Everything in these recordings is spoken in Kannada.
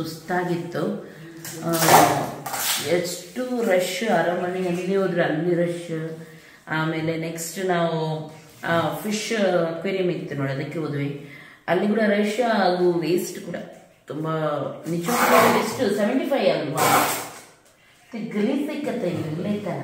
ಸುಸ್ತಾಗಿತ್ತು ಆ, ಎಷ್ಟು ರಶ್ ಅರಮನೆ ಎಲ್ಲಿ ಹೋದ್ರೆ ಅಲ್ಲಿ ರಶ್ ಆಮೇಲೆ ನೆಕ್ಸ್ಟ್ ನಾವು ಫಿಶ್ ಅಕ್ವೇರಿಯಂ ಇತ್ತು ನೋಡಿ ಅದಕ್ಕೆ ಹೋದ್ವಿ ಅಲ್ಲಿ ಕೂಡ ರಶ್ ಹಾಗೂ ವೇಸ್ಟ್ ಕೂಡ ತುಂಬ ನಿಜವಾಗ್ಲೂ ಎಷ್ಟು ಸೆವೆಂಟಿ ಫೈವ್ ಅಲ್ವಾ ಗಲೀಜ್ ಸಿಕ್ಕತ್ತೆ ಇಲ್ಲೈತಾ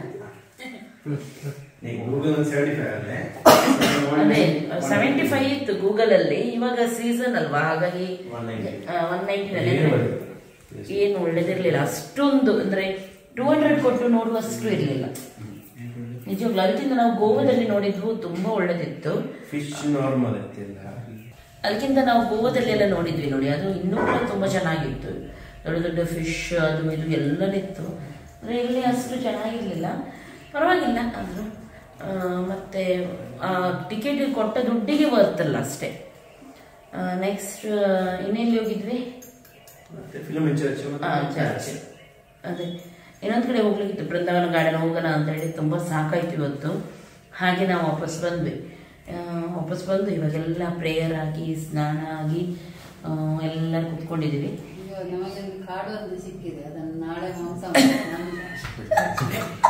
ಗೂಗಲ್ ಸೆವೆಂಟಿ ಫೈವ್ ಅಲ್ಲೇ ಅದೇ ಸೆವೆಂಟಿ ಫೈವ್ ಇತ್ತು ಗೂಗಲ್ ಅಲ್ಲಿ ಇವಾಗ ಸೀಸನ್ ಅಲ್ವಾ ಹಾಗಾಗಿ 190. ಒನ್ ನೈಂಟಿನಲ್ಲಿ ಏನು ಒಳ್ಳೆದು? ಏನು ಒಳ್ಳೇದಿರ್ಲಿಲ್ಲ ಅಷ್ಟೊಂದು ಅಂದ್ರೆ ಟೂ ಹಂಡ್ರೆಡ್ ಕೊಟ್ಟು ನೋಡುವಷ್ಟು ಇರಲಿಲ್ಲ ನಿಜವಾಗ್ಲೂ ಅದಕ್ಕಿಂತ ನಾವು ಗೋವಾದಲ್ಲಿ ನೋಡಿದ್ವು ತುಂಬಾ ಒಳ್ಳೇದಿತ್ತು ಫಿಶ್ ನಾರ್ಮಲ್ ಇತ್ತಿಲ್ಲ ಅದಕ್ಕಿಂತ ನಾವು ಗೋವಾದಲ್ಲೆಲ್ಲ ನೋಡಿದ್ವಿ ನೋಡಿ ಅದು ಇನ್ನೂ ಕೂಡ ತುಂಬಾ ಚೆನ್ನಾಗಿತ್ತು ದೊಡ್ಡ ದೊಡ್ಡ ಫಿಶ್ ಅದು ಇದು ಎಲ್ಲನಿತ್ತು ಅಂದ್ರೆ ಇಲ್ಲಿ ಅಷ್ಟು ಚೆನ್ನಾಗಿರ್ಲಿಲ್ಲ ಪರವಾಗಿಲ್ಲ ಆದ್ರೂ ಆ, ಮತ್ತೆ ಟಿಕೆಟ್ ಕೊಟ್ಟ ದುಡ್ಡಿಗೆ ಬರ್ತಲ್ಲ ಅಷ್ಟೇ ನೆಕ್ಸ್ಟ್ ಇನ್ನೆಲ್ಲಿ ಹೋಗಿದ್ವಿ ಮತ್ತೆ ಫಿಲ್ಮ್ ಚರ್ಚ್ ಆ, ಚರ್ಚ್ ಅದೇ ಇನ್ನೊಂದ್ ಕಡೆ ಹೋಗ್ಲಿಕ್ಕಿತ್ತು ಬೃಂದಾವನ ಗಾರ್ಡನ್ ಹೋಗೋಣ ಅಂತ ಹೇಳಿ ತುಂಬಾ ಸಾಕಾಯ್ತು ಇವತ್ತು ಹಾಗೆ ನಾವು ವಾಪಸ್ ಬಂದ್ವಿ ಆ, ವಾಪಸ್ ಬಂದು ಇವಾಗೆಲ್ಲ ಪ್ರೇಯರ್ ಆಗಿ ಸ್ನಾನ ಆಗಿ ಆ, ಎಲ್ಲ ಕುತ್ಕೊಂಡಿದೀವಿ ಇವಾಗ ನಮಗೊಂದು ಕಾಡು ಒಂದು ಸಿಕ್ಕಿದೆ ಅದನ್ನು ನಾಳೆ ಮಾಂಸ ಮಾಡಿ ನಮ್ಗೆ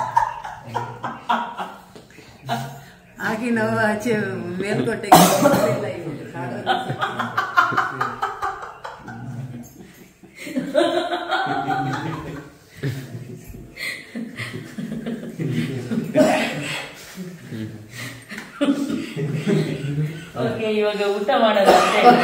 ಹಾಗೆ ನಾವು ಆಚೆ ಮೇಲ್ಕೋಟೆಗೆ ಹೋಗ್ಲಿಲ್ಲ ಇವಾಗ. ಕಾಡು ಒಂದು ಸಿಕ್ಕಿದೆ. ಓಕೆ ಇವಾಗ ಊಟ ಮಾಡೋಣ ಅಂತ ಹೇಳಿ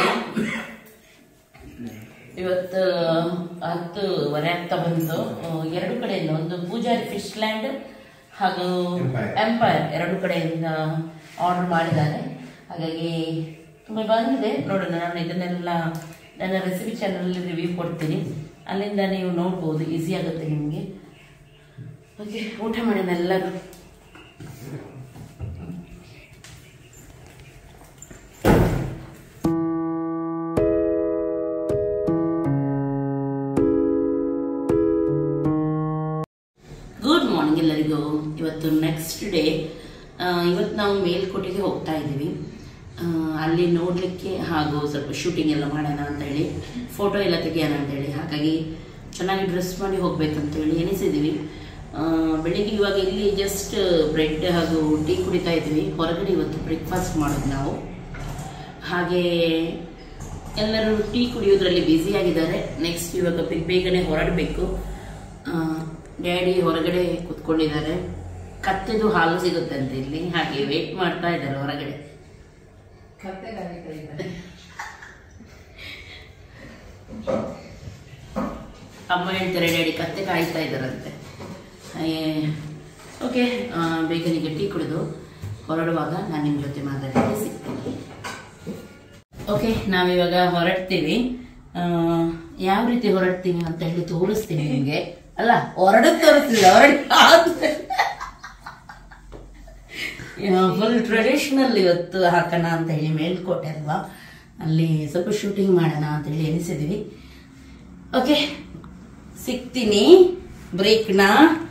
ಇವತ್ತು ಹತ್ತುವರೆ ಆಗ್ತಾ ಬಂತು ಆ, ಎರಡು ಕಡೆಯಿಂದ ಒಂದು ಪೂಜಾರಿ ಫಿಶ್ ಲ್ಯಾಂಡ್ ಹಾಗೂ Empire. ಎಂಪೈರ್ ಎರಡು ಕಡೆಯಿಂದ ಆರ್ಡರ್ ಮಾಡಿದ್ದಾರೆ ಹಾಗಾಗಿ ತುಂಬ ಬಂದಿದೆ ನೋಡೋಣ ನಾನು ಇದನ್ನೆಲ್ಲ ನನ್ನ ರೆಸಿಪಿ ಚಾನಲಲ್ಲಿ ರಿವ್ಯೂ ಕೊಡ್ತೀನಿ ಅಲ್ಲಿಂದ ನೀವು ನೋಡ್ಬೋದು ಈಸಿ ಆಗುತ್ತೆ ನಿಮಗೆ ಓಕೆ ಊಟ ಮಾಡೋಣ ಎಲ್ಲರೂ ಗುಡ್ ಮಾರ್ನಿಂಗ್ ಎಲ್ಲರಿಗೂ ಇವತ್ತು ನೆಕ್ಸ್ಟ್ ಡೇ ಇವತ್ತು ನಾವು ಮೇಲ್ಕೋಟೆಗೆ ಹೋಗ್ತಾ ಇದ್ದೀವಿ ಆ, ಅಲ್ಲಿ ನೋಡಲಿಕ್ಕೆ ಹಾಗೂ ಸ್ವಲ್ಪ ಶೂಟಿಂಗ್ ಎಲ್ಲ ಮಾಡೋಣ ಅಂತ ಹೇಳಿ ಫೋಟೋ ಎಲ್ಲ ತೆಗಿಯೋಣ ಅಂತ ಹೇಳಿ ಹಾಗಾಗಿ ಚೆನ್ನಾಗಿ ಡ್ರೆಸ್ ಮಾಡಿ ಹೋಗ್ಬೇಕಂತ ಹೇಳಿ ಎನಿಸಿದ್ದೀವಿ ಆ, ಬೆಳಿಗ್ಗೆ ಇವಾಗ ಇಲ್ಲಿ ಜಸ್ಟ್ ಬ್ರೆಡ್ ಹಾಗೂ ಟೀ ಕುಡಿತಾ ಇದ್ವಿ ಹೊರಗಡೆ ಇವತ್ತು ಬ್ರೇಕ್ಫಾಸ್ಟ್ ಮಾಡೋದು ನಾವು ಹಾಗೆ ಎಲ್ಲರೂ ಟೀ ಕುಡಿಯೋದ್ರಲ್ಲಿ ಬ್ಯುಸಿ ಆಗಿದ್ದಾರೆ ನೆಕ್ಸ್ಟ್ ಇವಾಗ ಬೇಗ ಬೇಗನೆ ಹೊರಡಬೇಕು ಡ್ಯಾಡಿ ಹೊರಗಡೆ ಕುತ್ಕೊಂಡಿದ್ದಾರೆ ಕತ್ತೆದು ಹಾಲು ಸಿಗುತ್ತಂತೆ ಇಲ್ಲಿ ಹಾಗೆ ವೇಟ್ ಮಾಡ್ತಾ ಇದ್ದಾರೆ ಹೊರಗಡೆ ಕತ್ತೆಗಾಗಿ ಕರೀತಾರೆ. ಅಮ್ಮ ಹೇಳ್ತಾರೆ ಡ್ಯಾಡಿ ಕತ್ತೆ ಕಾಯ್ತಾ ಇದ್ದಾರಂತೆ ಓಕೆ ಬೇಗನಿಗೆ ಟೀ ಕುಡಿದು ಹೊರಡುವಾಗ ನಾನು ನಿಮ್ಮ ಜೊತೆ ಮಾತಾಡಿದ್ರೆ ಸಿಗ್ತೀನಿ ಓಕೆ ನಾವಿವಾಗ ಹೊರಡ್ತೀವಿ ಆ, ಯಾವ ರೀತಿ ಹೊರಡ್ತೀನಿ ಅಂತ ಹೇಳಿ ತೋರಿಸ್ತೀನಿ ನಿಮಗೆ ಅಲ್ಲ ಹೊರಡದ್ ತೋರಿಸ್ತಿಲ್ಲ ಹೊರಡಿ ಫುಲ್ ಟ್ರೆಡಿಷನಲ್ ಇವತ್ತು ಹಾಕೋಣ ಅಂತ ಹೇಳಿ ಮೇಲ್ಕೋಟೆ ಅಲ್ವಾ ಅಲ್ಲಿ ಸ್ವಲ್ಪ ಶೂಟಿಂಗ್ ಮಾಡೋಣ ಅಂತ ಹೇಳಿ ಎನಿಸಿದೀವಿ ಓಕೆ ಸಿಗ್ತೀನಿ ಬ್ರೇಕ್ನ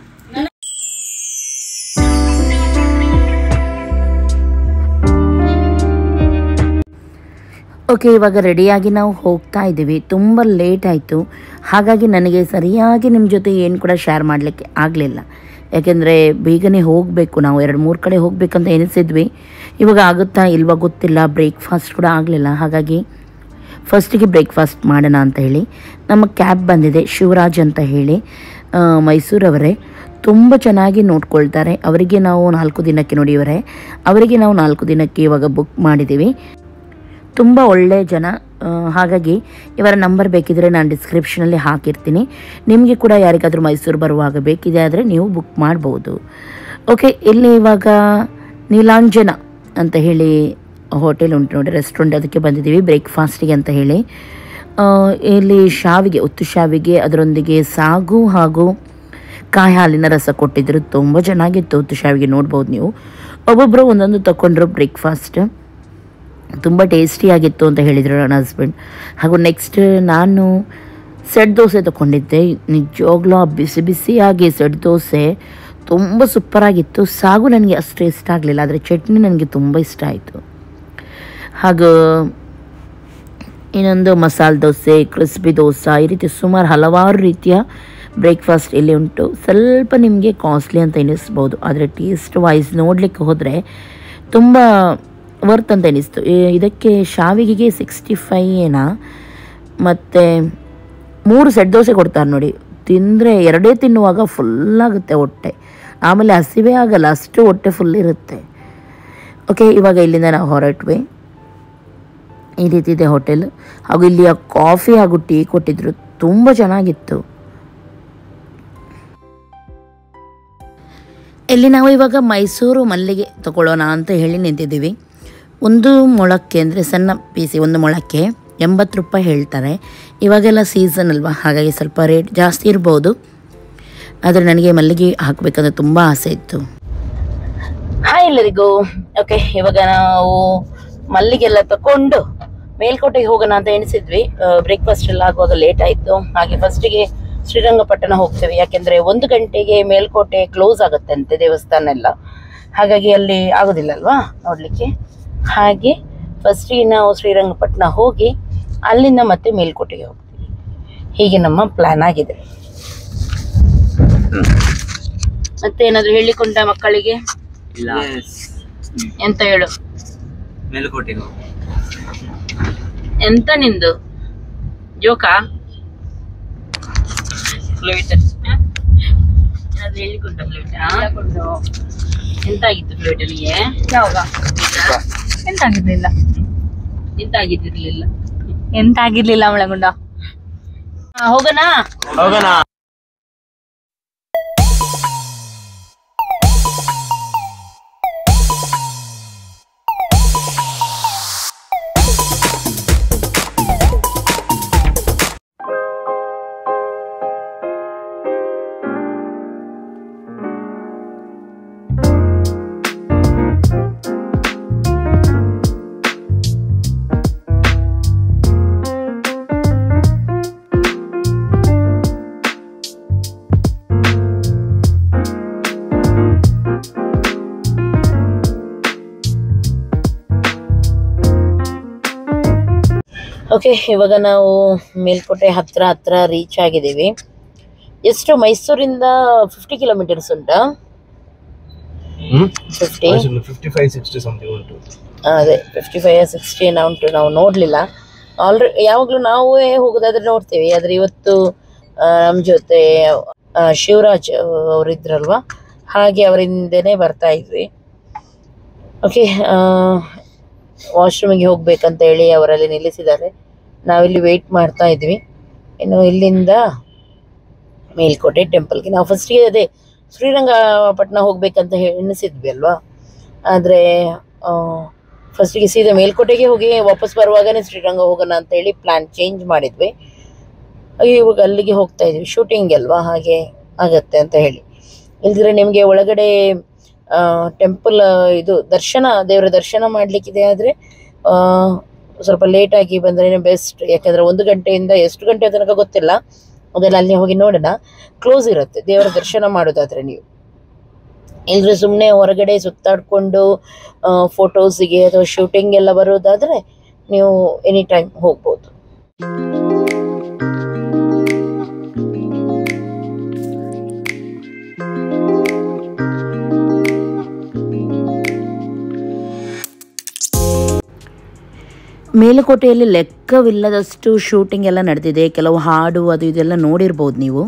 ಓಕೆ ಇವಾಗ ರೆಡಿಯಾಗಿ ನಾವು ಹೋಗ್ತಾ ಇದ್ದೀವಿ ತುಂಬ ಲೇಟ್ ಆಯಿತು ಹಾಗಾಗಿ ನನಗೆ ಸರಿಯಾಗಿ ನಿಮ್ಮ ಜೊತೆ ಏನು ಕೂಡ ಶೇರ್ ಮಾಡಲಿಕ್ಕೆ ಆಗಲಿಲ್ಲ ಯಾಕೆಂದರೆ ಬೇಗನೆ ಹೋಗಬೇಕು ನಾವು ಎರಡು ಮೂರು ಕಡೆ ಹೋಗಬೇಕಂತ ಎನಿಸಿದ್ವಿ ಇವಾಗ ಆಗುತ್ತಾ ಇಲ್ವಾ ಗೊತ್ತಿಲ್ಲ ಬ್ರೇಕ್ಫಾಸ್ಟ್ ಕೂಡ ಆಗಲಿಲ್ಲ ಹಾಗಾಗಿ ಫಸ್ಟಿಗೆ ಬ್ರೇಕ್ಫಾಸ್ಟ್ ಮಾಡೋಣ ಅಂತ ಹೇಳಿ ನಮ್ಮ ಕ್ಯಾಬ್ ಬಂದಿದೆ ಶಿವರಾಜ್ ಅಂತ ಹೇಳಿ ಆ, ಮೈಸೂರವರೇ ತುಂಬ ಚೆನ್ನಾಗಿ ನೋಡ್ಕೊಳ್ತಾರೆ ಅವರಿಗೆ ನಾವು ನಾಲ್ಕು ದಿನಕ್ಕೆ ನೋಡಿ ಇವರೇ ಅವರಿಗೆ ನಾವು ನಾಲ್ಕು ದಿನಕ್ಕೆ ಇವಾಗ ಬುಕ್ ಮಾಡಿದ್ದೀವಿ ತುಂಬ ಒಳ್ಳೆಯ ಜನ ಆ, ಹಾಗಾಗಿ ಇವರ ನಂಬರ್ ಬೇಕಿದ್ರೆ ನಾನು ಡಿಸ್ಕ್ರಿಪ್ಷನಲ್ಲಿ ಹಾಕಿರ್ತೀನಿ ನಿಮಗೆ ಕೂಡ ಯಾರಿಗಾದರೂ ಮೈಸೂರು ಬರುವಾಗ ಬೇಕಿದೆ ಆದರೆ ನೀವು ಬುಕ್ ಮಾಡ್ಬೋದು ಓಕೆ ಇಲ್ಲಿ ಇವಾಗ ನೀಲಾಂಜನ ಅಂತ ಹೇಳಿ ಹೋಟೆಲ್ ಉಂಟು ನೋಡಿ ರೆಸ್ಟೋರೆಂಟ್ ಅದಕ್ಕೆ ಬಂದಿದ್ದೀವಿ ಬ್ರೇಕ್ಫಾಸ್ಟಿಗೆ ಅಂತ ಹೇಳಿ ಆ, ಇಲ್ಲಿ ಶಾವಿಗೆ ಉತ್ತು ಶಾವಿಗೆ ಅದರೊಂದಿಗೆ ಸಾಗು ಹಾಗೂ ಕಾಯಿ ಹಾಲಿನ ರಸ ಕೊಟ್ಟಿದ್ದರು ತುಂಬ ಚೆನ್ನಾಗಿತ್ತು ಉತ್ತು ಶಾವಿಗೆ ನೋಡ್ಬೋದು ನೀವು ಒಬ್ಬೊಬ್ಬರು ಒಂದೊಂದು ತಗೊಂಡ್ರು ಬ್ರೇಕ್ಫಾಸ್ಟ್ ತುಂಬ ಟೇಸ್ಟಿಯಾಗಿತ್ತು ಅಂತ ಹೇಳಿದರು ನನ್ನ ಹಸ್ಬೆಂಡ್ ಹಾಗೂ ನೆಕ್ಸ್ಟ್ ನಾನು ಸೆಟ್ ದೋಸೆ ತಗೊಂಡಿದ್ದೆ ನಿಜವಾಗ್ಲೂ ಆ ಬಿಸಿ ಬಿಸಿಯಾಗಿ ಸೆಟ್ ದೋಸೆ ತುಂಬ ಸೂಪರಾಗಿತ್ತು ಸಾಗು ನನಗೆ ಅಷ್ಟು ಇಷ್ಟ ಆಗಲಿಲ್ಲ ಆದರೆ ಚಟ್ನಿ ನನಗೆ ತುಂಬ ಇಷ್ಟ ಆಯಿತು ಹಾಗೂ ಇನ್ನೊಂದು ಮಸಾಲೆ ದೋಸೆ ಕ್ರಿಸ್ಪಿ ದೋಸೆ ಈ ರೀತಿ ಸುಮಾರು ಹಲವಾರು ರೀತಿಯ ಬ್ರೇಕ್ಫಾಸ್ಟ್ ಇಲ್ಲಿ ಉಂಟು ಸ್ವಲ್ಪ ನಿಮಗೆ ಕಾಸ್ಟ್ಲಿ ಅಂತ ಎನಿಸ್ಬೋದು ಆದರೆ ಟೇಸ್ಟ್ ವೈಸ್ ನೋಡಲಿಕ್ಕೆ ಹೋದರೆ ತುಂಬ ವರ್ತ್ ಅಂತ ಎನಿಸ್ತು ಈ- ಇದಕ್ಕೆ ಶಾವಿಗೆಗೆ ಸಿಕ್ಸ್ಟಿ ಫೈ ಏನಾ ಮತ್ತು ಮೂರು ಸೆಟ್ ದೋಸೆ ಕೊಡ್ತಾರೆ ನೋಡಿ ತಿಂದರೆ ಎರಡೇ ತಿನ್ನುವಾಗ ಫುಲ್ಲಾಗುತ್ತೆ ಹೊಟ್ಟೆ ಆಮೇಲೆ ಹಸಿವೆ ಆಗಲ್ಲ ಅಷ್ಟು ಹೊಟ್ಟೆ ಫುಲ್ ಇರುತ್ತೆ ಓಕೆ ಇವಾಗ ಇಲ್ಲಿಂದ ನಾವು ಹೊರಟ್ವಿ ಈ ರೀತಿ ಇದೆ ಹೋಟೆಲ್ ಹಾಗೂ ಇಲ್ಲಿಯ ಕಾಫಿ ಹಾಗೂ ಟೀ ಕೊಟ್ಟಿದ್ರು ತುಂಬ ಚೆನ್ನಾಗಿತ್ತು ಇಲ್ಲಿ ನಾವು ಇವಾಗ ಮೈಸೂರು ಮಲ್ಲಿಗೆ ತಗೊಳ್ಳೋಣ ಅಂತ ಹೇಳಿ ನಿಂತಿದ್ದೀವಿ ಒಂದು ಮೊಳಕ್ಕೆ ಅಂದರೆ ಸಣ್ಣ ಪೀಸಿ ಒಂದು ಮೊಳಕ್ಕೆ ಎಂಬತ್ತು ರೂಪಾಯಿ ಹೇಳ್ತಾರೆ ಇವಾಗೆಲ್ಲ ಸೀಸನ್ ಅಲ್ವಾ ಹಾಗಾಗಿ ಸ್ವಲ್ಪ ರೇಟ್ ಜಾಸ್ತಿ ಇರ್ಬೋದು ಆದರೆ ನನಗೆ ಮಲ್ಲಿಗೆ ಹಾಕಬೇಕಂದ್ರೆ ತುಂಬ ಆಸೆ ಇತ್ತು ಹಾಯ್ ಎಲ್ಲರಿಗೂ ಓಕೆ ಇವಾಗ ನಾವು ಮಲ್ಲಿಗೆಲ್ಲ ತಕೊಂಡು ಮೇಲ್ಕೋಟೆಗೆ ಹೋಗೋಣ ಅಂತ ಎಣಿಸಿದ್ವಿ ಬ್ರೇಕ್ಫಾಸ್ಟ್ ಎಲ್ಲ ಆಗುವಾಗ ಲೇಟ್ ಆಯಿತು ಹಾಗೆ ಫಸ್ಟಿಗೆ ಶ್ರೀರಂಗಪಟ್ಟಣ ಹೋಗ್ತೇವೆ ಯಾಕೆಂದರೆ ಒಂದು ಗಂಟೆಗೆ ಮೇಲ್ಕೋಟೆ ಕ್ಲೋಸ್ ಆಗುತ್ತೆ ಅಂತೆ ದೇವಸ್ಥಾನ ಎಲ್ಲ ಹಾಗಾಗಿ ಅಲ್ಲಿ ಆಗೋದಿಲ್ಲ ಅಲ್ವಾ ನೋಡಲಿಕ್ಕೆ ಹಾಗೆ ಫಸ್ಟಿಗೆ ನಾವು ಶ್ರೀರಂಗಪಟ್ಟಣ ಹೋಗಿ ಅಲ್ಲಿಂದ ಮತ್ತೆ ಮೇಲ್ಕೋಟೆಗೆ ಹೋಗ್ತೀವಿ ಹೀಗೆ ನಮ್ಮ ಪ್ಲ್ಯಾನ್ ಆಗಿದೆ ಮತ್ತೆ ಏನಾದರೂ ಹೇಳಿಕೊಂಡ ಮಕ್ಕಳಿಗೆ ಇಲ್ಲ ಎಂತ ಹೇಳು ಮೇಲುಕೋಟೆಗೆ ಹೋಗು. ಎಂತ ನಿಂದು ಜೋಕಾ ಫ್ಲೂಯಿಟ್ ಏನಾದ್ರು ಹೇಳಿಕೊಂಡ ಫ್ಲೂಯಿಟ್ ಎಂತ ಆಗಿತ್ತು ಫ್ಲೂಯಿಟ್ ನಿಗೆ ಯಾವಾಗ ಎಂತ ಆಗಿರ್ಲಿಲ್ಲ ಎಂತ ಆಗಿದ್ದಿರ್ಲಿಲ್ಲ ಎಂತ ಆಗಿರ್ಲಿಲ್ಲ ಒಳಗುಂಡ ಹಾ, ಹೋಗೋಣ ಹೋಗೋಣ ಓಕೆ ಇವಾಗ ನಾವು ಮೇಲ್ಕೋಟೆ ಹತ್ರ ಹತ್ರ ರೀಚ್ ಆಗಿದ್ದೀವಿ ಎಷ್ಟು ಮೈಸೂರಿಂದ ಫಿಫ್ಟಿ ಕಿಲೋಮೀಟರ್ಸ್ ಉಂಟಾ fifty fifty five sixty something ಉಂಟು ಅದೇ ಫಿಫ್ಟಿ ಫೈವ್ ಸಿಕ್ಸ್ಟಿ ಏನೋ ಉಂಟು ನಾವು ನೋಡಲಿಲ್ಲ ಆಲ್ರೆಡಿ ಯಾವಾಗಲೂ ನಾವೇ ಹೋಗೋದಾದ್ರೆ ನೋಡ್ತೀವಿ ಆದರೆ ಇವತ್ತು ನಮ್ಮ ಜೊತೆ ಆ, ಶಿವರಾಜ್ ಅವರಿದ್ರಲ್ವಾ ಹಾಗೆ ಅವರಿಂದನೇ ಬರ್ತಾ ಇದ್ವಿ ಓಕೆ ವಾಶ್ರೂಮಿಗೆ ಹೋಗ್ಬೇಕಂತ ಹೇಳಿ ಅವರಲ್ಲಿ ನಿಲ್ಲಿಸಿದ್ದಾರೆ ನಾವಿಲ್ಲಿ ವೆಯ್ಟ್ ಮಾಡ್ತಾ ಇದ್ವಿ ಇನ್ನು ಇಲ್ಲಿಂದ ಮೇಲ್ಕೋಟೆ ಟೆಂಪಲ್ಗೆ ನಾವು ಫಸ್ಟಿಗೆ ಅದೇ ಶ್ರೀರಂಗಪಟ್ಟಣ ಹೋಗ್ಬೇಕಂತ ಹೇಳಿ ಎಣಿಸಿದ್ವಿ ಅಲ್ವಾ ಆದರೆ ಫಸ್ಟಿಗೆ ಸೀದಾ ಮೇಲ್ಕೋಟೆಗೆ ಹೋಗಿ ವಾಪಸ್ ಬರುವಾಗನೇ ಶ್ರೀರಂಗ ಹೋಗೋಣ ಅಂತ ಹೇಳಿ ಪ್ಲ್ಯಾನ್ ಚೇಂಜ್ ಮಾಡಿದ್ವಿ ಹಾಗೆ ಇವಾಗ ಅಲ್ಲಿಗೆ ಹೋಗ್ತಾ ಇದ್ವಿ ಶೂಟಿಂಗ್ ಅಲ್ವಾ ಹಾಗೆ ಆಗತ್ತೆ ಅಂತ ಹೇಳಿ ಇಲ್ದಿದ್ರೆ ನಿಮಗೆ ಒಳಗಡೆ ಟೆಂಪಲ್ ಇದು ದರ್ಶನ ದೇವರ ದರ್ಶನ ಮಾಡಲಿಕ್ಕಿದೆ ಆದರೆ ಸ್ವಲ್ಪ ಲೇಟಾಗಿ ಬಂದ್ರೆ ಬೆಸ್ಟ್ ಯಾಕಂದರೆ ಒಂದು ಗಂಟೆಯಿಂದ ಎಷ್ಟು ಗಂಟೆ ತನಕ ಗೊತ್ತಿಲ್ಲ ಅದೆಲ್ಲ ಅಲ್ಲಿ ಹೋಗಿ ನೋಡೋಣ ಕ್ಲೋಸ್ ಇರುತ್ತೆ ದೇವರ ದರ್ಶನ ಮಾಡೋದಾದ್ರೆ ನೀವು ಇಲ್ಲದ್ರೆ ಸುಮ್ಮನೆ ಹೊರಗಡೆ ಸುತ್ತಾಡಿಕೊಂಡು ಫೋಟೋಸಿಗೆ ಅಥವಾ ಶೂಟಿಂಗ್ ಎಲ್ಲ ಬರೋದಾದರೆ ನೀವು ಎನಿ ಟೈಮ್ ಹೋಗ್ಬೋದು ಮೇಲುಕೋಟೆಯಲ್ಲಿ ಲೆಕ್ಕವಿಲ್ಲದಷ್ಟು ಶೂಟಿಂಗ್ ಎಲ್ಲ ನಡೆದಿದೆ ಕೆಲವು ಹಾಡು ಅದು ಇದೆಲ್ಲ ನೋಡಿರ್ಬೋದು ನೀವು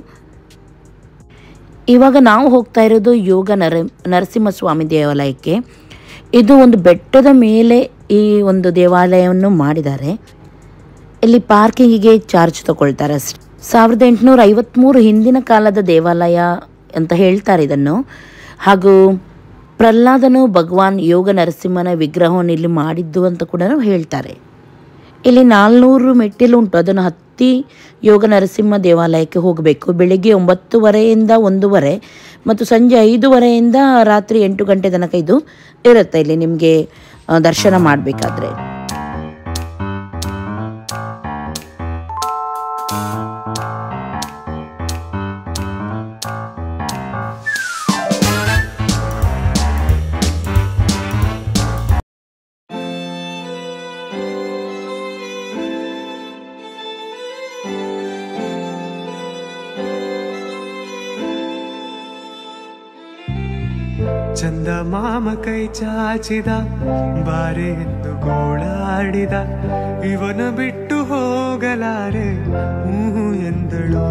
ಇವಾಗ ನಾವು ಹೋಗ್ತಾ ಇರೋದು ಯೋಗ ನರ ನರಸಿಂಹಸ್ವಾಮಿ ದೇವಾಲಯಕ್ಕೆ ಇದು ಒಂದು ಬೆಟ್ಟದ ಮೇಲೆ ಈ ಒಂದು ದೇವಾಲಯವನ್ನು ಮಾಡಿದ್ದಾರೆ ಇಲ್ಲಿ ಪಾರ್ಕಿಂಗಿಗೆ ಚಾರ್ಜ್ ತಗೊಳ್ತಾರೆ ಅಷ್ಟೆ ಸಾವಿರದ ಎಂಟುನೂರ ಐವತ್ತ್ಮೂರು ಹಿಂದಿನ ಕಾಲದ ದೇವಾಲಯ ಅಂತ ಹೇಳ್ತಾರೆ ಇದನ್ನು ಹಾಗೂ ಪ್ರಹ್ಲಾದನು ಭಗವಾನ್ ಯೋಗ ನರಸಿಂಹನ ವಿಗ್ರಹವನ್ನು ಇಲ್ಲಿ ಮಾಡಿದ್ದು ಅಂತ ಕೂಡ ಹೇಳ್ತಾರೆ ಇಲ್ಲಿ ನಾಲ್ನೂರು ಮೆಟ್ಟಿಲು ಉಂಟು ಅದನ್ನು ಹತ್ತಿ ಯೋಗ ನರಸಿಂಹ ದೇವಾಲಯಕ್ಕೆ ಹೋಗಬೇಕು ಬೆಳಿಗ್ಗೆ ಒಂಬತ್ತುವರೆಯಿಂದ ಒಂದೂವರೆ ಮತ್ತು ಸಂಜೆ ಐದೂವರೆಯಿಂದ ರಾತ್ರಿ ಎಂಟು ಗಂಟೆ ತನಕ ಇದು ಇರುತ್ತೆ ಇಲ್ಲಿ ನಿಮಗೆ ಆ, ದರ್ಶನ ಮಾಡಬೇಕಾದ್ರೆ ಚಂದ ಮಾಮ ಕೈ ಚಾಚಿದ ಬಾರೆ ಎಂದು ಗೋಳಾಡಿದ ಇವನ ಬಿಟ್ಟು ಹೋಗಲಾರೆ ಹೂ ಎಂದಳು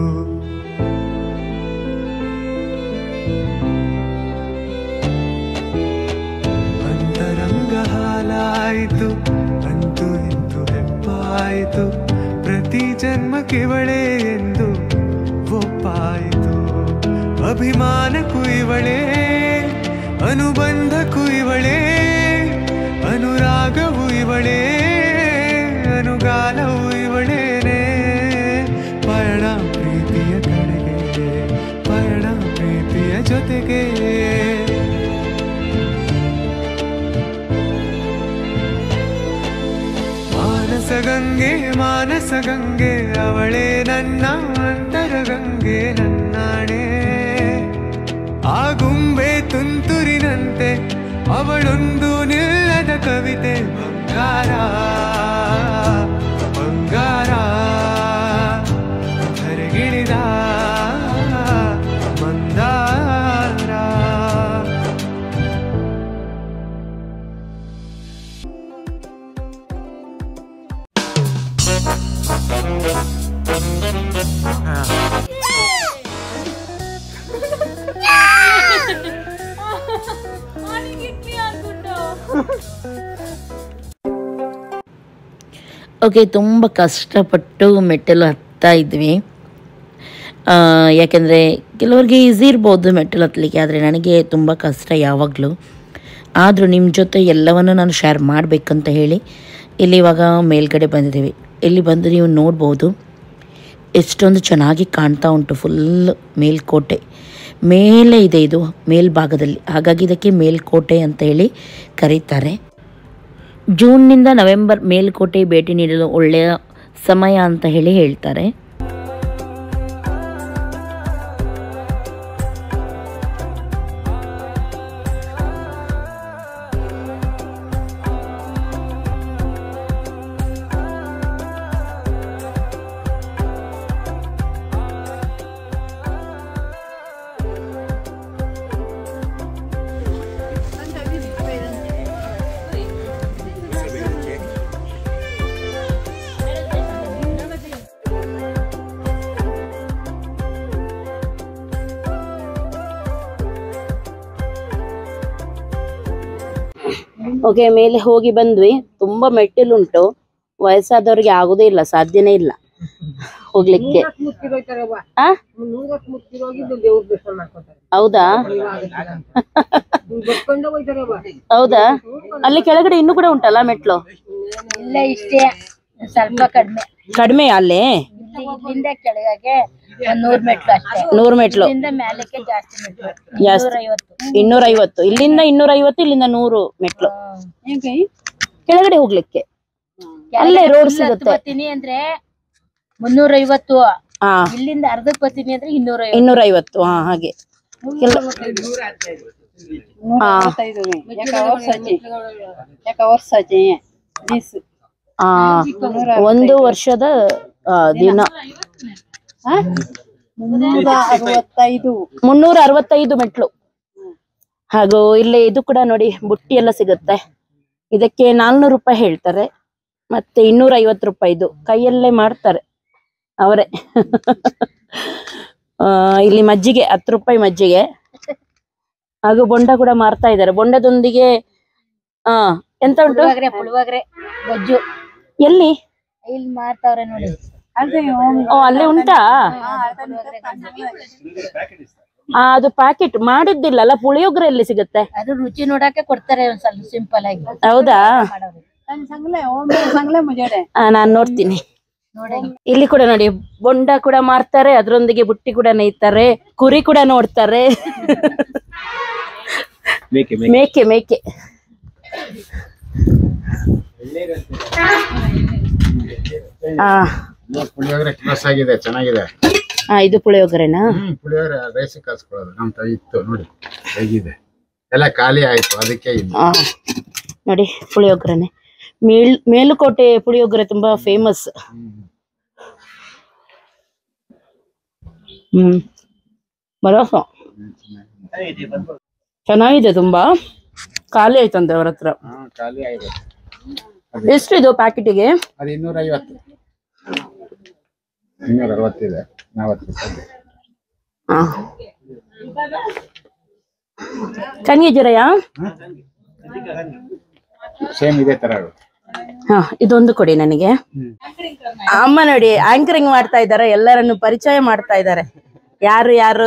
ಅಂತರಂಗ ಹಾಲಾಯಿತು ಅಂತೂ ಇಂತು ಹೆಪ್ಪಾಯಿತು ಪ್ರತಿ ಜನ್ಮಕ್ಕಿವಳೆ ಎಂದು ಒಪ್ಪಾಯಿತು ಅಭಿಮಾನಕ್ಕೂ ಇವಳೇ ಅನುಬಂಧಕ್ಕೂ ಇವಳೇ ಅನುರಾಗವು ಇವಳೇ ಅನುಗಾಲವು ಇವಳೇನೆ ಪಯಣ ಪ್ರೀತಿಯ ಕಡೆಗೆ ಪಯಣ ಪ್ರೀತಿಯ ಜೊತೆಗೆ ಮಾನಸ ಗಂಗೆ ಮಾನಸ ಗಂಗೆ ಅವಳೇ ನನ್ನ ಅಂತರ ಗಂಗೆ ನನ್ನಾಣೆ ಆ ಗುಂಬೆ ತುಂತುರಿನಂತೆ ಅವಳೊಂದು ನಿಲ್ಲದ ಕವಿತೆ ಬಂಗಾರ ಬಂಗಾರ ಧರೆಗಿಳಿದ ಮಂದಾರ ಓಕೆ ತುಂಬ ಕಷ್ಟಪಟ್ಟು ಮೆಟ್ಟಲು ಹತ್ತಾ ಇದ್ವಿ ಆ, ಯಾಕೆಂದರೆ ಕೆಲವ್ರಿಗೆ ಈಸಿ ಇರ್ಬೋದು ಮೆಟ್ಟಲು ಹತ್ತಲಿಕ್ಕೆ ಆದರೆ ನನಗೆ ತುಂಬ ಕಷ್ಟ ಯಾವಾಗಲೂ ಆದರೂ ನಿಮ್ಮ ಜೊತೆ ಎಲ್ಲವನ್ನು ನಾನು ಶೇರ್ ಮಾಡಬೇಕಂತ ಹೇಳಿ ಇಲ್ಲಿ ಇವಾಗ ಮೇಲ್ಗಡೆ ಬಂದಿದ್ದೀವಿ ಇಲ್ಲಿ ಬಂದು ನೀವು ನೋಡ್ಬೋದು ಎಷ್ಟೊಂದು ಚೆನ್ನಾಗಿ ಕಾಣ್ತಾ ಉಂಟು ಫುಲ್ ಮೇಲ್ಕೋಟೆ ಮೇಲೆ ಇದೆ ಇದು ಮೇಲ್ಭಾಗದಲ್ಲಿ ಹಾಗಾಗಿ ಇದಕ್ಕೆ ಮೇಲ್ಕೋಟೆ ಅಂತ ಹೇಳಿ ಕರೀತಾರೆ ಜೂನ್ನಿಂದ ನವೆಂಬರ್ ಮೇಲ್ಕೋಟೆ ಭೇಟಿ ನೀಡಲು ಒಳ್ಳೆಯ ಸಮಯ ಅಂತ ಹೇಳಿ ಹೇಳ್ತಾರೆ ಓಕೆ ಮೇಲೆ ಹೋಗಿ ಬಂದ್ವಿ ತುಂಬ ಮೆಟ್ಟಿಲುಂಟು ವಯಸ್ಸಾದವ್ರಿಗೆ ಆಗೋದೇ ಇಲ್ಲ ಸಾಧ್ಯನೇ ಇಲ್ಲ ಹೋಗ್ಲಿಕ್ಕೆ ಆ? ಹೌದಾ ಹೌದಾ ಅಲ್ಲಿ ಕೆಳಗಡೆ ಇನ್ನೂ ಕೂಡ ಉಂಟಲ್ಲ ಮೆಟ್ಲು ಇಲ್ಲ ಇಷ್ಟೇ ಸ್ವಲ್ಪ ಕಡಿಮೆ ಕಡಿಮೆ ಅಲ್ಲೇ ಇಲ್ಲಿಂದ ಕೆಳಗೆ ಒಂದ್ ನೂರ್ ಮೆಟ್ಲು ಅಷ್ಟೇ ನೂರು ಮೆಟ್ಲು ಇಲ್ಲಿಂದ ಮೇಲಕ್ಕೆ ಜಾಸ್ತಿ ಮೆಟ್ಲು ಜಾಸ್ತಿ ಐವತ್ತು ಇನ್ನೂರ ಐವತ್ತು ಇಲ್ಲಿಂದ ಇನ್ನೂರ ಐವತ್ತು ಇಲ್ಲಿಂದ ನೂರು ಮೆಟ್ಲು ಕೆಳಗಡೆ ಹೋಗ್ಲಿಕ್ಕೆ ಅಲ್ಲೇ ರೋಡ್ ಸಿಗುತ್ತೆ ಬರ್ತೀನಿ ಅಂದ್ರೆ ಮುನ್ನೂರ ಐವತ್ತು ಹಾ ಇಲ್ಲಿಂದ ಅರ್ಧಕ್ ಬರ್ತೀನಿ ಅಂದ್ರೆ ಇನ್ನೂರ ಇನ್ನೂರ ಐವತ್ತು ಹಾ ಹಾಗೆ ಕೆಲ- ಹಾ ಹಾ ಒಂದು ವರ್ಷದ ಆ, ದಿನ ಮುನ್ನೂರ ಅರವತ್ತೈದು ಮೆಟ್ಲು ಹಾಗೂ ಇಲ್ಲಿ ಇದು ಕೂಡ ನೋಡಿ ಬುಟ್ಟಿ ಎಲ್ಲ ಸಿಗುತ್ತೆ ಇದಕ್ಕೆ ನಾಲ್ನೂರು ರೂಪಾಯಿ ಹೇಳ್ತಾರೆ ಮತ್ತೆ ಇನ್ನೂರ ಐವತ್ತು ರೂಪಾಯಿದು ಕೈಯಲ್ಲೇ ಮಾಡ್ತಾರೆ ಅವರೇ ಆ, ಇಲ್ಲಿ ಮಜ್ಜಿಗೆ ಹತ್ತು ರೂಪಾಯಿ ಮಜ್ಜಿಗೆ ಹಾಗೂ ಬೊಂಡ ಕೂಡ ಮಾರ್ತಾ ಇದ್ದಾರೆ ಬೊಂಡದೊಂದಿಗೆ ಆ ಎಂತ ಉಂಟು ಪುಳಿವಾಗ್ರೆ ಪುಳಿವಾಗ್ರೆ ಗೊಜ್ಜು ಎಲ್ಲಿ ಇಲ್ಲಿ ಮಾರ್ತಾವ್ರೆ ನೋಡಿ ಓ ಅಲ್ಲೇ ಉಂಟಾ ಆ, ಅದು ಪ್ಯಾಕೆಟ್ ಮಾಡಿದ್ದಿಲ್ಲಲ್ಲ ಪುಳಿಯೋಗರೆ ಎಲ್ಲಿ ಸಿಗುತ್ತೆ ಅದು ರುಚಿ ನೋಡಕ್ಕೆ ಕೊಡ್ತಾರೆ ಒಂದ್ ಸ್ವಲ್ಪ ಸಿಂಪಲ್ ಆಗಿ ಹೌದಾ ಮಾಡೋರು ಆ, ನಾನ್ ನೋಡ್ತೀನಿ ನೋಡಿ ಇಲ್ಲಿ ಕೂಡ ನೋಡಿ ಬೊಂಡ ಕೂಡ ಮಾರ್ತಾರೆ ಅದ್ರೊಂದಿಗೆ ಬುಟ್ಟಿ ಕೂಡ ನೇಯ್ತಾರೆ ಕುರಿ ಕೂಡ ನೋಡ್ತಾರೆ ಮೇಕೆ ಮೇಕೆ ಮೇಕೆ ಆ ಪುಳಿಯೋಗರೆ ಕ್ಲಾಸ್ ಆಗಿದೆ ಚೆನ್ನಾಗಿದೆ ಆ, ಇದು ಪುಳಿಯೋಗರೆನಾ ಹ್ಮ್ ಪುಳಿಯೋಗರೆ ರೈಸ್ ಕಲ್ಸ್ಕೊಳ್ಳೋದು ನಮ್ ತ ಇತ್ತು ನೋಡಿ ಹೇಗಿದೆ ಎಲ್ಲ ಖಾಲಿ ಆಯ್ತು ಅದಕ್ಕೆ ಇಲ್ಲ ಆ, ನೋಡಿ ಪುಳಿಯೋಗರೆನೆ ಮೇಲ್ ಮೇಲುಕೋಟೆ ಪುಳಿಯೋಗರೆ ತುಂಬಾ ಫೇಮಸ್ ಹ್ಮ್ ಬರೋಸ ಚೆನ್ನಾಗಿದೆ ತುಂಬಾ ಖಾಲಿ ಆಯ್ತಂತೆ ಅವ್ರ ಹತ್ರ ಹಾ ಖಾಲಿ ಆಗಿದೆ ಎಷ್ಟಿದು ಪ್ಯಾಕೆಟಿಗೆ ಅದು ಇನ್ನೂರ ಐವತ್ತು ಇನ್ನೂರ ಅರವತ್ತಿದೆ ನಲವತ್ತು ರೂಪಾಯಿ ಚೆನ್ನಾಗಿದ್ದೀರಯ್ಯ ಸೇಮ್ ಇದೇ ತರ ಹಾ ಇದೊಂದು ಕೊಡಿ ನನಗೆ ಅಮ್ಮ ನೋಡಿ ಆಂಕರಿಂಗ್ ಮಾಡ್ತಾ ಇದ್ದಾರೆ ಎಲ್ಲರನ್ನು ಪರಿಚಯ ಮಾಡ್ತಾ ಇದ್ದಾರೆ ಯಾರು ಯಾರು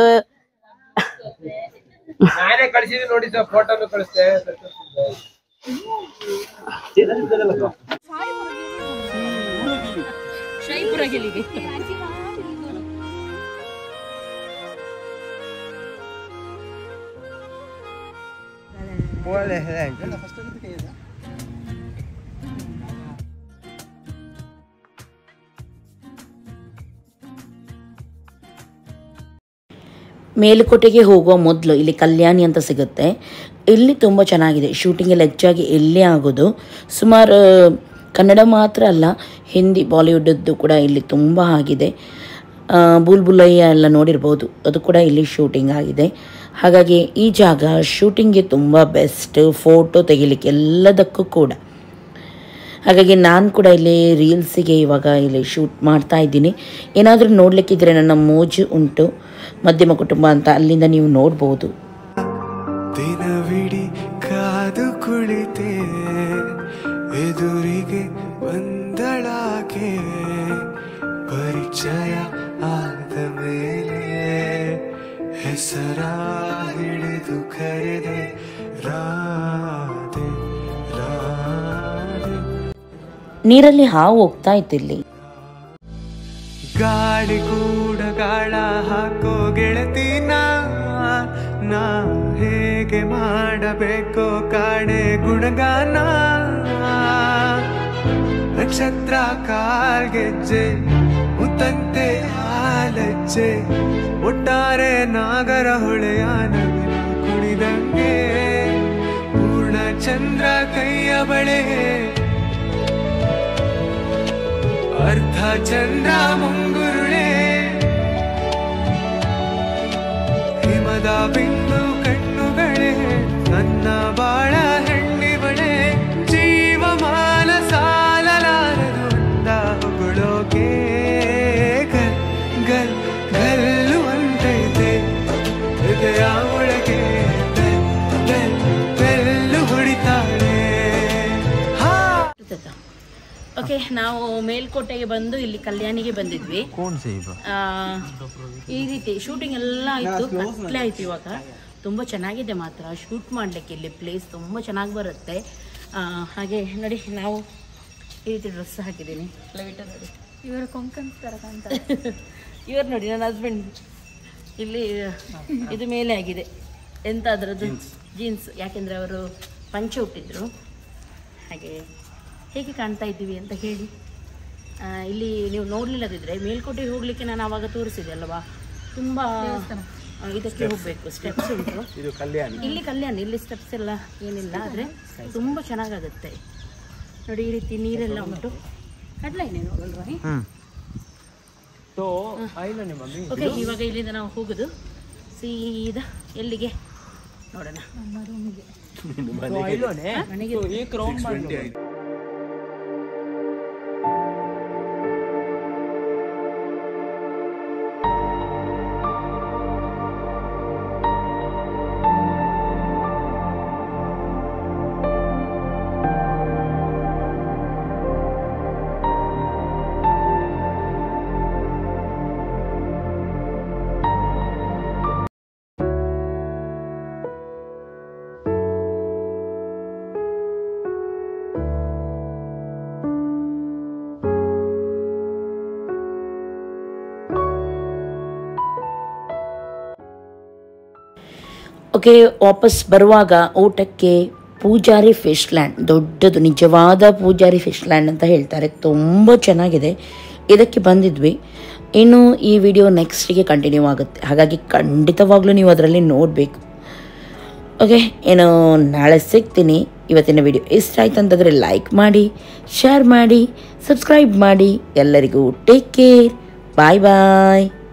ನಾನೇ ಕಳಿಸಿದ್ದೀನಿ ನೋಡಿ ಸರ್ ಫೋಟೋನು ಕಳಿಸ್ತೆ ಮೇಲುಕೋಟೆಗೆ ಹೋಗುವ ಮೊದಲು ಇಲ್ಲಿ ಕಲ್ಯಾಣಿ ಅಂತ ಸಿಗುತ್ತೆ ಇಲ್ಲಿ ತುಂಬ ಚೆನ್ನಾಗಿದೆ ಶೂಟಿಂಗ್ ಎಲ್ಲ ಹೆಚ್ಚಾಗಿ ಇಲ್ಲೇ ಆಗೋದು ಸುಮಾರು ಕನ್ನಡ ಮಾತ್ರ ಅಲ್ಲ ಹಿಂದಿ ಬಾಲಿವುಡದ್ದು ಕೂಡ ಇಲ್ಲಿ ತುಂಬ ಆಗಿದೆ ಆ, ಬುಲ್ ಬುಲಯ್ಯ ಎಲ್ಲ ನೋಡಿರ್ಬೋದು ಅದು ಕೂಡ ಇಲ್ಲಿ ಶೂಟಿಂಗ್ ಆಗಿದೆ ಹಾಗಾಗಿ ಈ ಜಾಗ ಶೂಟಿಂಗ್ಗೆ ತುಂಬ ಬೆಸ್ಟ್ ಫೋಟೋ ತೆಗಿಲಿಕ್ಕೆ ಎಲ್ಲದಕ್ಕೂ ಕೂಡ ಹಾಗಾಗಿ ನಾನು ಕೂಡ ಇಲ್ಲಿ ರೀಲ್ಸಿಗೆ ಇವಾಗ ಇಲ್ಲಿ ಶೂಟ್ ಮಾಡ್ತಾ ಇದ್ದೀನಿ ಏನಾದರೂ ನೋಡಲಿಕ್ಕಿದ್ರೆ ನನ್ನ ಮೋಜು ಉಂಟು ಮಧ್ಯಮ ಕುಟುಂಬ ಅಂತ ಅಲ್ಲಿಂದ ನೀವು ನೋಡ್ಬೋದು ದಿನವಿಡಿ ಕಾದು ಕುಳಿತೆ ಎದುರಿಗೆ ಬಂದಳಾಕೆ ಪರಿಚಯ ಆದ ಮೇಲೆ ಹೆಸರ ಹಿಡಿದು ಕರೆದೆ ರಾಧೆ ರಾಧೆ ನೀರಲ್ಲಿ ಹಾವು ಹೋಗ್ತಾ ಇತ್ತು ಇಲ್ಲಿ ಗಾಳಿ ಕೂಡ ಗಾಳ ಹಾಕೋ ಗೆಳತಿನ ನಾ ಹೇಗೆ ಮಾಡಬೇಕೋ ಕಾಡೆ ಗುಣಗಾನ ನಕ್ಷತ್ರ ಕಾಲ್ಗೆಜ್ಜೆ ಮುತ್ತಂತೆ ಹಾಲಜ್ಜೆ ಒಟ್ಟಾರೆ ನಾಗರ ಹೊಳೆಯ ನವಿಲು ಕುಣಿದಂಗೆ ಪೂರ್ಣ ಚಂದ್ರ ಕೈಯ ಬಳೆ ಅರ್ಧ ಚಂದ್ರ ಮುಂಗುರುಳೆ ಹಿಮದ ಬಿಂದು ಕಣ್ಣುಗಳೇ ನನ್ನ ಬಾಳ ಹೆಣ್ಣಿವಳೆ ಜೀವಮಾನ ಸಾಲಲಾರದು ಅಂದ ಹೊಗಳೋಕೆ ಗಲ್ ಗಲ್ ಗಲ್ಲು ಅಂತೈತೆ ಹೃದಯ ಒಳಗೆ ಬೆಲ್ ಬೆಲ್ ಬೆಲ್ಲು ಹೊಡಿತಾಳೆ ಹಾ ಓಕೆ ನಾವು ಮೇಲ್ಕೋಟೆಗೆ ಬಂದು ಇಲ್ಲಿ ಕಲ್ಯಾಣಿಗೆ ಬಂದಿದ್ವಿ ಆ, ಈ ರೀತಿ ಶೂಟಿಂಗ್ ಎಲ್ಲ ಆಯ್ತು ಕತ್ಲೆ ಆಯ್ತು ಇವಾಗ ತುಂಬ ಚೆನ್ನಾಗಿದೆ ಮಾತ್ರ ಶೂಟ್ ಮಾಡಲಿಕ್ಕೆ ಇಲ್ಲಿ ಪ್ಲೇಸ್ ತುಂಬ ಚೆನ್ನಾಗಿ ಬರುತ್ತೆ ಆ, ಹಾಗೆ ನೋಡಿ ನಾವು ಈ ರೀತಿ ಡ್ರೆಸ್ ಹಾಕಿದ್ದೀನಿ ಲೈಟ್ ನೋಡಿ ಇವರು ಕೊಂಕಣ್ ತರ ಕಾಣ್ತಾ ಇವರು ನೋಡಿ ನನ್ನ ಹಸ್ಬೆಂಡ್ ಇಲ್ಲಿ ಇದು ಮೇಲೆ ಆಗಿದೆ ಎಂತ ಅದರದ್ದು ಜೀನ್ಸ್ ಯಾಕೆಂದರೆ ಅವರು ಪಂಚೆ ಹುಟ್ಟಿದ್ರು ಹಾಗೆ ಹೇಗೆ ಕಾಣ್ತಾ ಇದ್ದೀವಿ ಅಂತ ಹೇಳಿ ಆ, ಇಲ್ಲಿ ನೀವು ನೋಡಲಿಲ್ಲದಿದ್ದರೆ ಮೇಲ್ಕೋಟೆಗೆ ಹೋಗಲಿಕ್ಕೆ ನಾನು ಆವಾಗ ತೋರಿಸಿದೆ ಅಲ್ವಾ ತುಂಬ ಆ, ಇದಕ್ಕೆ ಹೋಗಬೇಕು ಸ್ಟೆಪ್ಸ್ ಉಂಟು ಇದು ಕಲ್ಯಾಣಿ ಇಲ್ಲಿ ಕಲ್ಯಾಣ ಇಲ್ಲಿ ಸ್ಟೆಪ್ಸ್ ಎಲ್ಲ ಏನಿಲ್ಲ ಆದರೆ ತುಂಬ ಚೆನ್ನಾಗಾಗುತ್ತೆ ನೋಡಿ ಈ ರೀತಿ ನೀರೆಲ್ಲ ಉಂಟು ಕಡ್ಲೈನೇನು ಅಲ್ವಾ ಸೊ ಆಯ್ಲ ನಿಮ್ಮ ಮಮ್ಮಿ ಓಕೆ ಇವಾಗ ಇಲ್ಲಿಂದ ನಾವು ಹೋಗುದು ಸೀದಾ ಎಲ್ಲಿಗೆ ನೋಡೋಣ ಮನೆಗೆ ಓಕೆ ವಾಪಸ್ ಬರುವಾಗ ಊಟಕ್ಕೆ ಪೂಜಾರಿ ಫಿಶ್ ಲ್ಯಾಂಡ್ ದೊಡ್ಡದು ನಿಜವಾದ ಪೂಜಾರಿ ಫಿಶ್ ಲ್ಯಾಂಡ್ ಅಂತ ಹೇಳ್ತಾರೆ ತುಂಬ ಚೆನ್ನಾಗಿದೆ ಇದಕ್ಕೆ ಬಂದಿದ್ವಿ ಇನ್ನು ಈ ವಿಡಿಯೋ ನೆಕ್ಸ್ಟಿಗೆ ಕಂಟಿನ್ಯೂ ಆಗುತ್ತೆ ಹಾಗಾಗಿ ಖಂಡಿತವಾಗ್ಲೂ ನೀವು ಅದರಲ್ಲಿ ನೋಡಬೇಕು ಓಕೆ ಏನು ನಾಳೆ ಸಿಗ್ತೀನಿ ಇವತ್ತಿನ ವಿಡಿಯೋ ಇಷ್ಟ ಆಯ್ತು ಅಂತಂದರೆ ಲೈಕ್ ಮಾಡಿ ಶೇರ್ ಮಾಡಿ ಸಬ್ಸ್ಕ್ರೈಬ್ ಮಾಡಿ ಎಲ್ಲರಿಗೂ ಟೇಕ್ ಕೇರ್ ಬಾಯ್ ಬಾಯ್